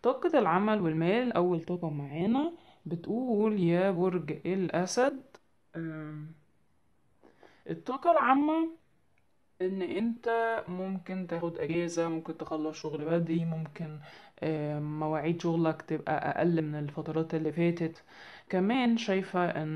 طاقة العمل والمال أول طاقة معانا بتقول يا برج الأسد أم، الطاقة العامة ان انت ممكن تاخد اجازة ممكن تخلص شغل بدري ممكن آم، مواعيد شغلك تبقى اقل من الفترات اللي فاتت كمان شايفة ان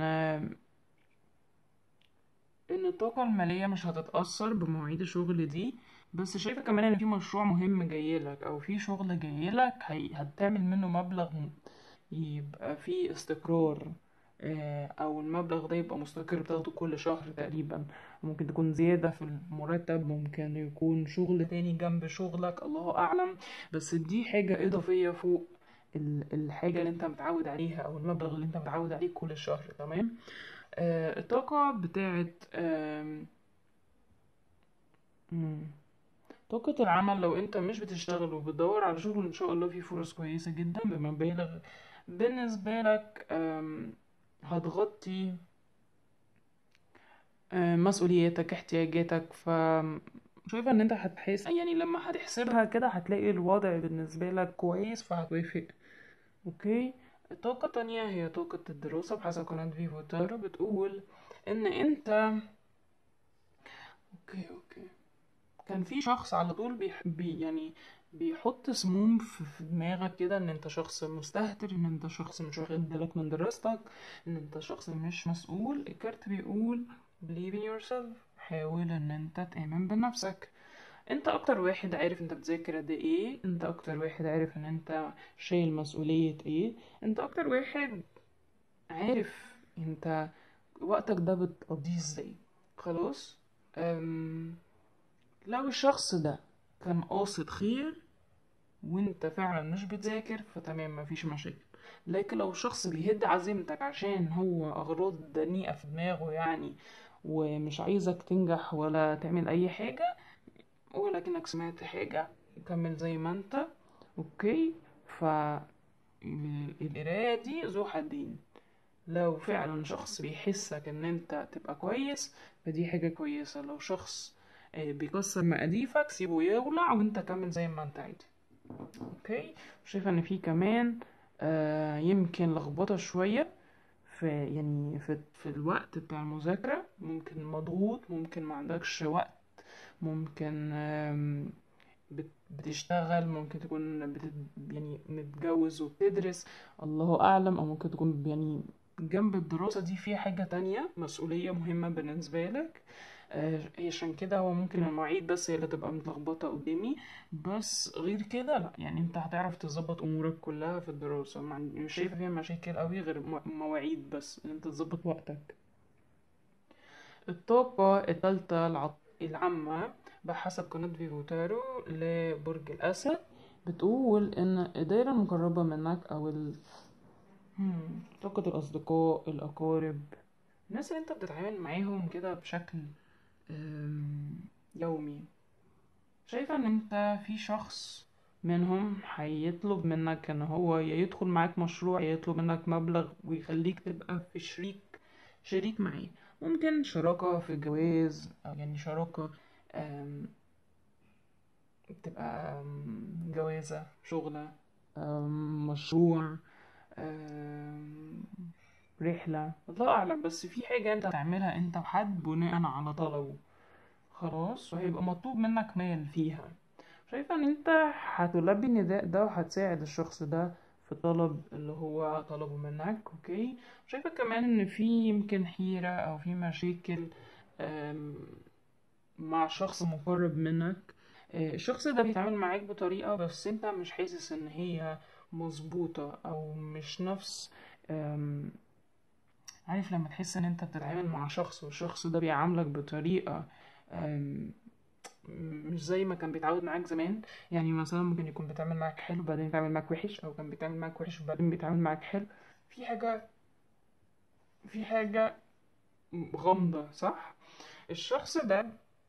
ان الطاقة المالية مش هتتأثر بمواعيد الشغل دي بس شايفة كمان ان في مشروع مهم جايلك او في شغل جايلك هي هتعمل منه مبلغ يبقى فيه استقرار آه، او المبلغ ده يبقى مستقر بتاخده كل شهر تقريبا ممكن تكون زيادة في المرتب ممكن يكون شغل تاني جنب شغلك الله اعلم بس دي حاجة اضافية فوق ال- الحاجة اللي انت متعود عليها او المبلغ اللي انت متعود عليه كل شهر تمام آه، الطاقة بتاعت آم، مم. طاقة العمل لو انت مش بتشتغل وبتدور على شغل ان شاء الله في فرص كويسة جدا بمبالغ بالنسبة لك آم، هتغطي آم، مسؤولياتك احتياجاتك ف شايفة ان انت هتحس يعني لما هتحسبها كده هتلاقي الوضع بالنسبة لك كويس فهتوافق اوكي الطاقة التانية هي طاقة الدراسة بحسب قناة فيفو تارو بتقول ان انت اوكي اوكي كان في شخص على طول بيح... بي يعني بيحط سموم في في دماغك كده ان انت شخص مستهتر ان انت شخص مش واخد بالك من دراستك ان انت شخص مش مسؤول الكارت بيقول believe in yourself حاول ان انت تآمن بنفسك انت اكتر واحد عارف انت بتذاكر قد ايه انت اكتر واحد عارف ان انت شايل مسؤولية ايه انت اكتر واحد عارف انت وقتك ده بتقضيه ازاي خلاص أم... لو الشخص ده كان قاصد خير وانت فعلا مش بتذاكر فتمام مفيش مشاكل لكن لو الشخص بيهد عزيمتك عشان هو اغراض دنيئة في دماغه يعني ومش عايزك تنجح ولا تعمل اي حاجة ولكنك سمعت حاجة كمل زي ما انت اوكي ف ال- القراية دي ذو حدين لو فعلا شخص بيحسك ان انت تبقى كويس فدي حاجة كويسة لو شخص آه، بيكسر مقاديفك سيبه يولع وانت كمل زي ما انت عادي اوكي شايفة ان في كمان آه يمكن لخبطة شوية في يعني في, في الوقت بتاع المذاكرة ممكن مضغوط ممكن ما عندكش وقت ممكن آم، بت- بتشتغل ممكن تكون بت يعني متجوز وبتدرس الله أعلم أو ممكن تكون يعني جنب الدراسة دي في حاجة تانية مسؤولية مهمة بالنسبة لك آه، عشان كده هو ممكن المواعيد بس هي اللي تبقى متلخبطة قدامي بس غير كده لا يعني انت هتعرف تظبط امورك كلها في الدراسة ما عن- مش شايفة فيها مشاكل قوي غير مو- مواعيد بس ان انت تظبط وقتك الطاقة التالتة الع- العامة بحسب قناة فيفو تارو لبرج الأسد بتقول إن الدايرة المقربة منك أو ال... هم، طاقة الأصدقاء الأقارب الناس اللي أنت بتتعامل معاهم كده بشكل أم، يومي شايفة إن أنت في شخص منهم هيطلب منك إن هو يا يدخل معاك مشروع يا يطلب منك مبلغ ويخليك تبقى في شريك شريك معاه ممكن شراكة في الجواز أو يعني شراكة أم، تبقى أم، جوازة شغلة أم، مشروع أم، رحلة الله أعلم بس في حاجة أنت هتعملها أنت وحد بناء على طلبه خلاص وهيبقى مطلوب منك مال فيها شايفة ان انت هتلبي النداء ده وهتساعد الشخص ده في طلب اللي هو طلبه منك اوكي شايفة كمان ان في يمكن حيرة او في مشاكل أم، مع شخص مقرب منك آه، الشخص ده بيتعامل معاك بطريقة بس انت مش حاسس ان هي مظبوطة او مش نفس أم، عارف لما تحس ان انت بتتعامل مع شخص والشخص ده بيعاملك بطريقة أم، مش زي ما كان بيتعود معاك زمان يعني مثلا ممكن يكون بيتعامل معاك حلو بعدين بيتعامل معاك وحش او كان بيتعامل معاك وحش وبعدين بيتعامل معاك حلو في حاجة في حاجة غامضة صح الشخص ده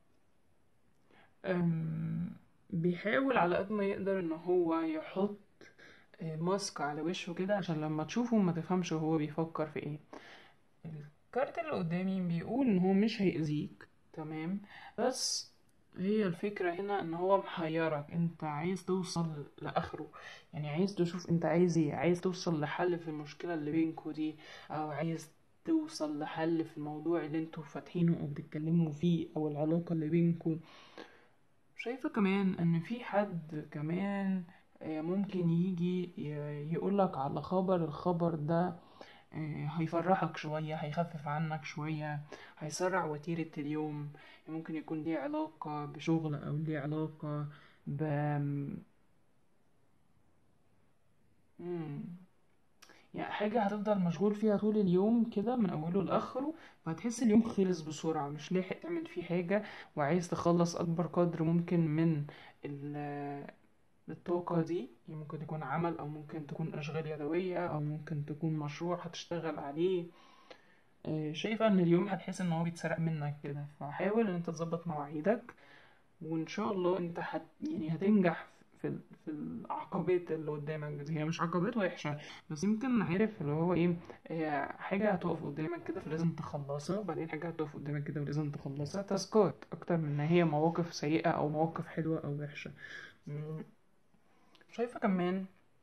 أم، بيحاول على قد ما يقدر ان هو يحط آه، ماسك على وشه كده عشان لما تشوفه ما تفهمش هو بيفكر في ايه الكارت اللي قدامي بيقول ان هو مش هيأذيك تمام بس هي الفكرة هنا ان هو محيرك انت عايز توصل لاخره يعني عايز تشوف انت عايز ايه عايز توصل لحل في المشكلة اللي بينكوا دي او عايز توصل لحل في الموضوع اللي انتوا فاتحينه او بتتكلموا فيه او العلاقة اللي بينكوا شايفة كمان ان في حد كمان آه، ممكن يجي ي- يقولك على خبر الخبر ده آه، هيفرحك شوية هيخفف عنك شوية هيسرع وتيرة اليوم ممكن يكون ليه علاقة بشغل أو ليه علاقة ب مم. يعني حاجة هتفضل مشغول فيها طول اليوم كده من أوله لآخره فهتحس اليوم خلص بسرعة مش لاحق تعمل فيه حاجة وعايز تخلص أكبر قدر ممكن من ال- الطاقة دي يعني ممكن تكون عمل أو ممكن تكون أشغال يدوية أو ممكن تكون مشروع هتشتغل عليه آه، شايفة إن اليوم هتحس إن هو بيتسرق منك كده فحاول إن أنت تظبط مواعيدك وإن شاء الله أنت هت يعني هتنجح في ال- في العقبات اللي قدامك دي هي مش عقبات وحشة بس يمكن عارف اللي هو إيه هي حاجة هتقف قدامك كده فلازم تخلصها وبعدين حاجة هتقف قدامك كده ولازم تخلصها تاسكات أكتر من إن هي مواقف سيئة أو مواقف حلوة أو وحشة مم. شايفة كمان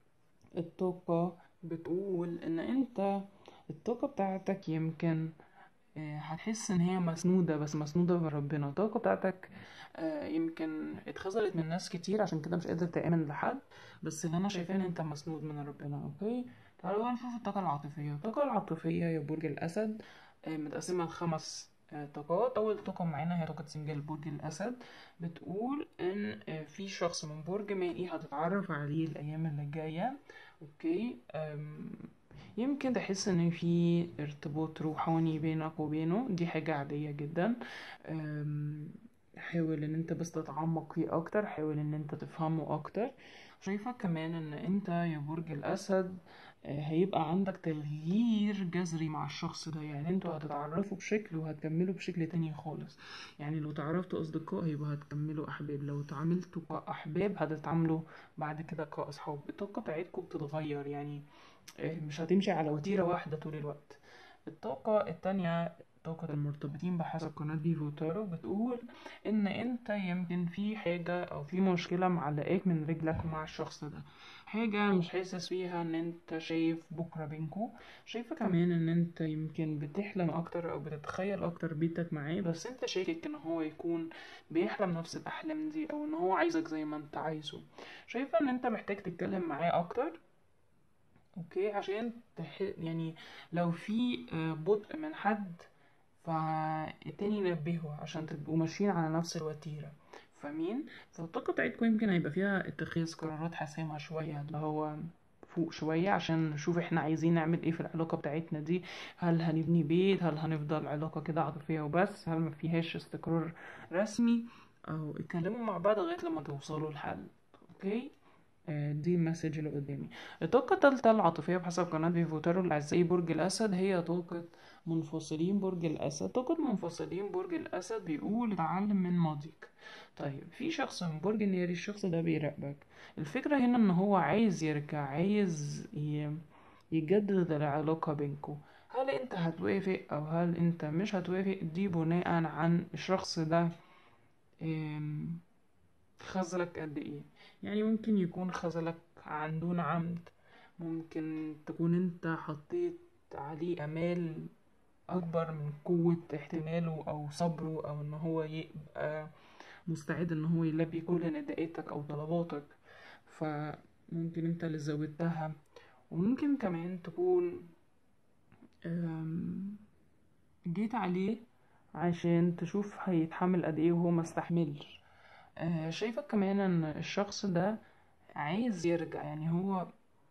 الطاقة بتقول إن أنت الطاقة بتاعتك يمكن آه، هتحس إن هي مسنودة بس مسنودة بربنا الطاقة بتاعتك آه، يمكن اتخذلت من ناس كتير عشان كده مش قادر تآمن لحد بس اللي أنا شايفاه إن أنت مسنود من ربنا أوكي تعالوا بقى نشوف الطاقة العاطفية الطاقة العاطفية يا برج الأسد آه، متقسمة لخمس آه، طاقات أول طاقة معانا هي طاقة سنجل برج الأسد بتقول إن آه، في شخص من برج مائي هتتعرف عليه الأيام اللي جاية أوكي أم، يمكن تحس ان في ارتباط روحاني بينك وبينه دي حاجة عادية جدا أم، حاول ان انت بس تتعمق فيه اكتر حاول ان انت تفهمه اكتر شايفة كمان ان انت يا برج الاسد آه، هيبقى عندك تغيير جذري مع الشخص ده يعني انتوا هتتعرفوا بشكل وهتكملوا بشكل تاني خالص يعني لو تعرفتوا اصدقاء هيبقى هتكملوا احباب لو تعاملتوا كاحباب هتتعاملوا بعد كده كاصحاب الطاقة بتاعتكم بتتغير يعني آه، مش هتمشي على وتيرة واحدة طول الوقت الطاقة التانية طاقة المرتبطين بحسب قناة بيفو تارو بتقول إن أنت يمكن في حاجة أو في مشكلة معلقاك من رجلك مع الشخص ده حاجة مش حاسس فيها إن أنت شايف بكرة بينكو شايفة كمان إن أنت يمكن بتحلم أكتر أو بتتخيل أكتر بيتك معاه بس أنت شاكك إن هو يكون بيحلم نفس الأحلام دي أو إن هو عايزك زي ما أنت عايزه شايفة إن أنت محتاج تتكلم معاه أكتر اوكي عشان تح... يعني لو في آه، بطء من حد فالتاني ينبهه عشان تبقوا ماشيين على نفس الوتيرة فاهمين فالطاقة بتاعتكم يمكن هيبقى فيها اتخاذ قرارات حاسمة شوية اللي هو فوق شوية عشان نشوف احنا عايزين نعمل ايه في العلاقة بتاعتنا دي هل هنبني بيت هل هنفضل علاقة كده عاطفية وبس هل ما فيهاش استقرار رسمي او اتكلموا مع بعض لغاية لما توصلوا لحل اوكي آه، دي المسج اللي قدامي الطاقة التالتة العاطفية بحسب قناة فيفوتارو الأعزائي برج الأسد هي طاقة منفصلين برج الأسد طاقة منفصلين برج الأسد بيقول اتعلم من ماضيك طيب في شخص من برج الناري الشخص ده بيراقبك الفكرة هنا إن هو عايز يرجع عايز ي- يجدد العلاقة بينكو هل انت هتوافق او هل انت مش هتوافق دي بناء عن الشخص ده آم، خذلك قد ايه يعني ممكن يكون خذلك عن دون عمد ممكن تكون انت حطيت عليه امال اكبر من قوة احتماله او صبره او ان هو يبقى مستعد ان هو يلبي كل نداءاتك او طلباتك فممكن انت اللي زودتها وممكن كمان تكون أم، جيت عليه عشان تشوف هيتحمل قد ايه وهو ما استحملش آه، شايفة كمان ان الشخص ده عايز يرجع يعني هو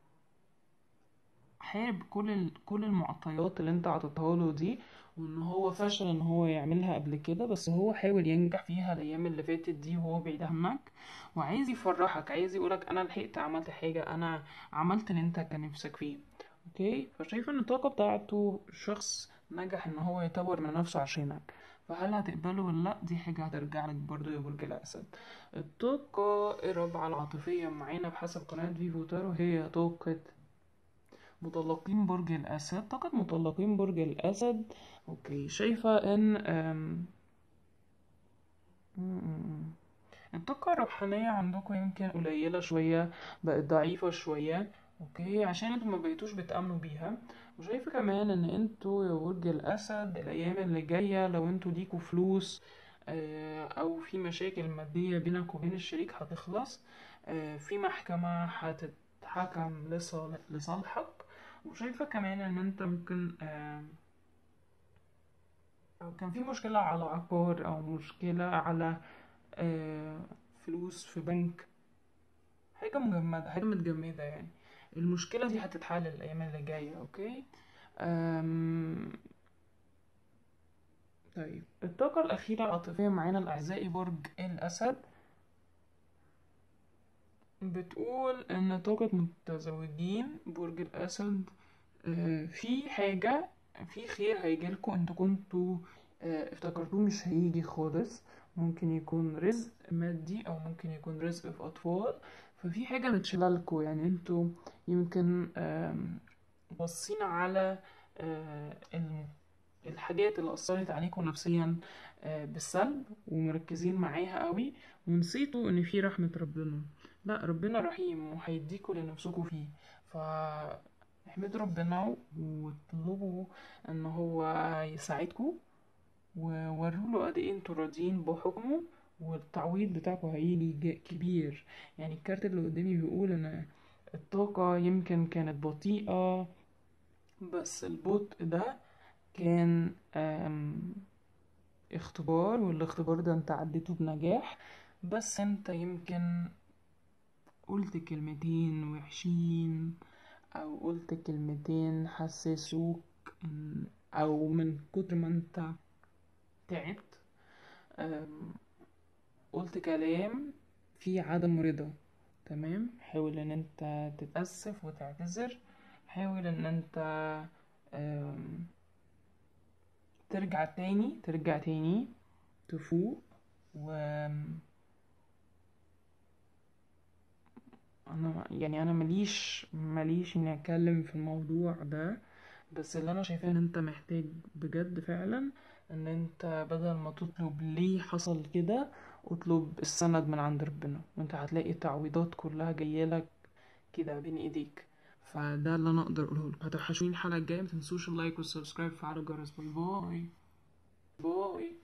حارب كل ال... كل المعطيات اللي انت عطيتها له دي وان هو فشل ان هو يعملها قبل كده بس هو حاول ينجح فيها الايام اللي فاتت دي وهو بعيد عنك وعايز يفرحك عايز يقولك انا لحقت عملت حاجة انا عملت اللي انت كان نفسك فيه اوكي فشايفة ان الطاقة بتاعته شخص نجح ان هو يطور من نفسه عشانك فهل هتقبله ولا لا دي حاجة هترجع لك برضو يا برج الأسد الطاقة الرابعة العاطفية معانا بحسب قناة فيفو تارو هي طاقة مطلقين برج الأسد طاقة مطلقين برج الأسد أوكي شايفة إن أم... م- م- م. الطاقة الروحانية عندكم يمكن قليلة شوية بقت ضعيفة شوية اوكي عشان انتوا ما بقيتوش بتأمنوا بيها وشايفة كمان ان انتوا يا برج الاسد الايام اللي جاية لو انتوا ليكوا فلوس آه، او في مشاكل مادية بينك وبين الشريك هتخلص آه، في محكمة هتتحكم لصال- لصالحك وشايفة كمان ان انت ممكن آه، أو كان في مشكلة على عقار أو مشكلة على آه، فلوس في بنك حاجة مجمدة حاجة متجمدة يعني المشكلة دي هتتحل الأيام اللي جاية أوكي أم... طيب الطاقة الأخيرة العاطفية معانا الأعزائي برج الأسد بتقول إن طاقة متزوجين برج الأسد آه، في حاجة في خير هيجيلكوا انتوا كنتوا آه، افتكرتوه مش هيجي خالص ممكن يكون رزق مادي او ممكن يكون رزق في اطفال ففي حاجة متشلالكوا يعني انتوا يمكن آم، باصين على آه، الم- الحاجات اللي أثرت عليكم نفسيا آه، بالسلب ومركزين معاها قوي ونسيتوا ان في رحمة ربنا لا ربنا رحيم وهيديكوا لنفسكوا فيه ف احمدوا ربنا واطلبوا ان هو يساعدكم ووروا له قد ايه انتوا راضيين بحكمه والتعويض بتاعكم هيجي جا- كبير يعني الكارت اللي قدامي بيقول ان الطاقة يمكن كانت بطيئة بس البطء ده كان آم، اختبار والاختبار ده انت عديته بنجاح بس انت يمكن قلت كلمتين وحشين او قلت كلمتين حسسوك إن- او من كتر ما انت تعبت أم، قلت كلام فيه عدم رضا تمام حاول ان انت تتأسف وتعتذر حاول ان انت أم، ترجع تاني ترجع تاني تفوق و انا يعني انا ماليش ماليش اني اتكلم في الموضوع ده بس اللي انا شايفاه ان انت محتاج بجد فعلا ان انت بدل ما تطلب ليه حصل كده اطلب السند من عند ربنا وانت هتلاقي التعويضات كلها جايلك كده بين ايديك فده اللي انا اقدر اقوله لكم هتوحشوني الحلقه الجايه متنسوش اللايك والسبسكرايب وفعلوا الجرس باي باي باي